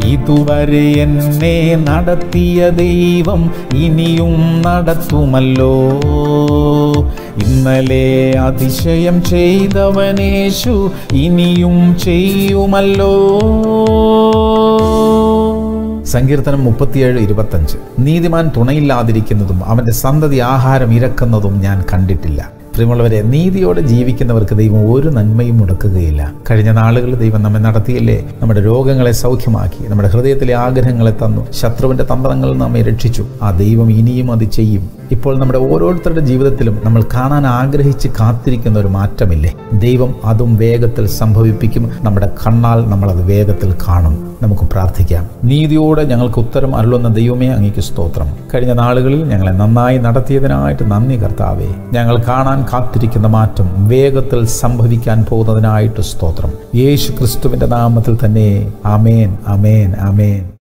ഇതുവരെ എന്നെ നടത്തിയ ദൈവം ഇനിയും നടത്തുമല്ലോ ഇന്നലെ അതിശയം ചെയ്തവനേശു ഇനിയും ചെയ്യുമല്ലോ സങ്കീർത്തനം മുപ്പത്തിയേഴ് ഇരുപത്തഞ്ച് നീതിമാൻ തുണയില്ലാതിരിക്കുന്നതും അവന്റെ സന്തതി ആഹാരം ഇരക്കുന്നതും ഞാൻ കണ്ടിട്ടില്ല പ്രിയമുള്ളവരെ നീതിയോടെ ജീവിക്കുന്നവർക്ക് ദൈവം ഒരു നന്മയും മുടക്കുകയില്ല കഴിഞ്ഞ നാളുകളിൽ ദൈവം നമ്മെ നടത്തിയില്ലേ നമ്മുടെ രോഗങ്ങളെ സൗഖ്യമാക്കി നമ്മുടെ ഹൃദയത്തിലെ ആഗ്രഹങ്ങളെ തന്നു ശത്രുവിന്റെ തന്ത്രങ്ങളിൽ നമ്മെ രക്ഷിച്ചു ആ ദൈവം ഇനിയും അത് ചെയ്യും ഇപ്പോൾ നമ്മുടെ ഓരോരുത്തരുടെ ജീവിതത്തിലും നമ്മൾ കാണാൻ ആഗ്രഹിച്ച് കാത്തിരിക്കുന്ന ഒരു മാറ്റമില്ലേ ദൈവം അതും വേഗത്തിൽ സംഭവിപ്പിക്കും നമ്മുടെ കണ്ണാൽ നമ്മൾ അത് വേഗത്തിൽ കാണും നമുക്ക് പ്രാർത്ഥിക്കാം നീതിയോടെ ഞങ്ങൾക്ക് ഉത്തരം അരുളുന്ന ദൈവമേ അങ്ങേക്ക് സ്തോത്രം കഴിഞ്ഞ നാളുകളിൽ ഞങ്ങളെ നന്നായി നടത്തിയതിനായിട്ട് നന്ദി കർത്താവേ ഞങ്ങൾ കാണാൻ കാത്തിരിക്കുന്ന മാറ്റം വേഗത്തിൽ സംഭവിക്കാൻ പോകുന്നതിനായിട്ട് സ്തോത്രം യേശു ക്രിസ്തുവിന്റെ നാമത്തിൽ തന്നെ അമേൻ അമേൻ അമേൻ